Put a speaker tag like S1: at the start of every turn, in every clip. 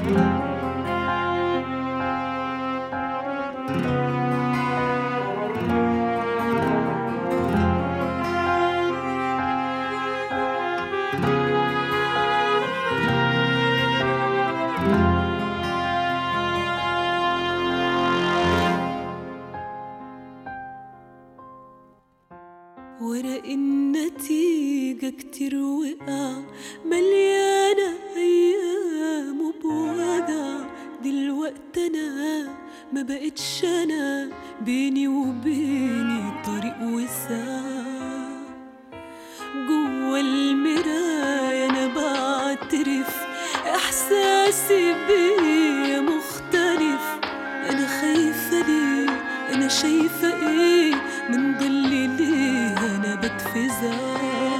S1: ورق النتيجة كتير وقع مليانة أيام وبوجع دلوقتي أنا ما بقتش أنا بيني وبيني طريق وساع جوا المراية أنا بعترف إحساسي بيا مختلف أنا خايفة ليه أنا شايفة إيه من ضلي ليه أنا بتفزع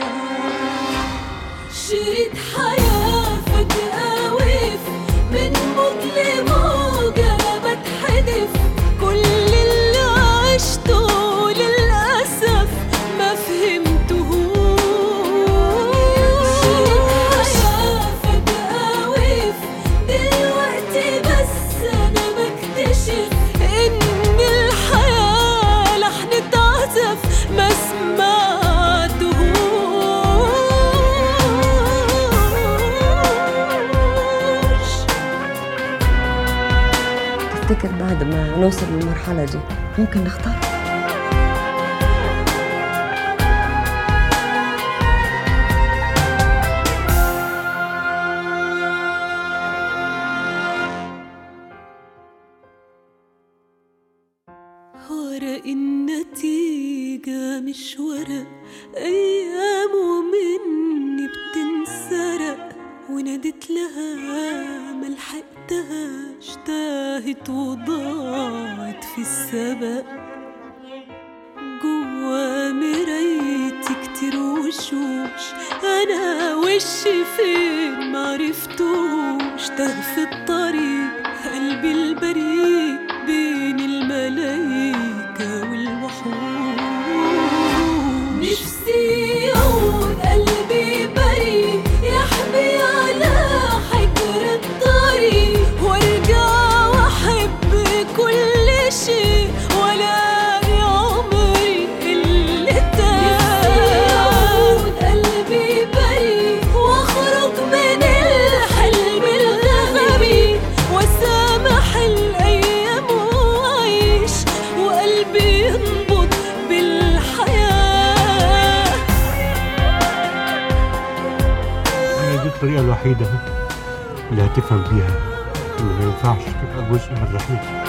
S1: شريط حياة فجأة وقف من موج لموجة بتحدف كل اللي عشته للأسف ما فهمتهوش شريط حياة فجأة وقف دلوقتي بس أنا بكتشف إن الحياة لحن عزف ما سمعتهوش
S2: تفتكر بعد ما نوصل للمرحلة دي ممكن نختار
S1: ورق النتيجة مش ورق أيام ومني بتنسرق ونادت لها ملحقتهاش تاهت وضاعت في السبق جوا مرايتي كتير وشوش أنا وشي فين معرفتوش تاه في الطريق قلبي البريء بين الملايكة والوحوش نفسي يعود قلبي بريء يحمي على حجر الطريق وارجع واحب كل شيء ولاقي عمري اللي تاه قلبي بريء واخرج من الحلم الغبي واسامح الايام واعيش وقلبي ينبض بالحياه
S3: هي دي الطريقة الوحيدة اللي هتفهم بيها إن ما ينفعش تبقى جزء من رحلتي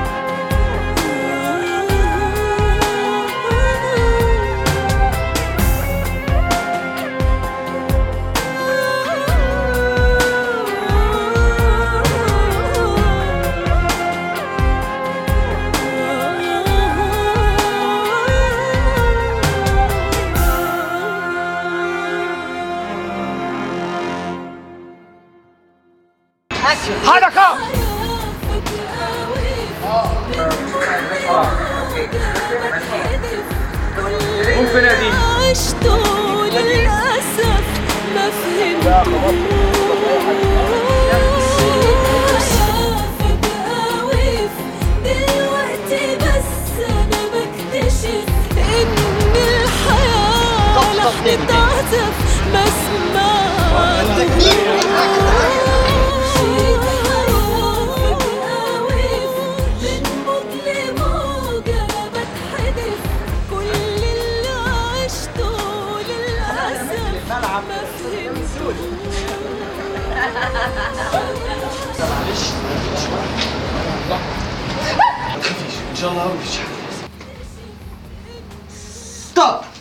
S4: حركة
S1: قوم في نادي عشته للأسف ما فهمتوش دلوقتي بس أنا بكتشف إن الحياة لحن تعزف ما
S4: ستوب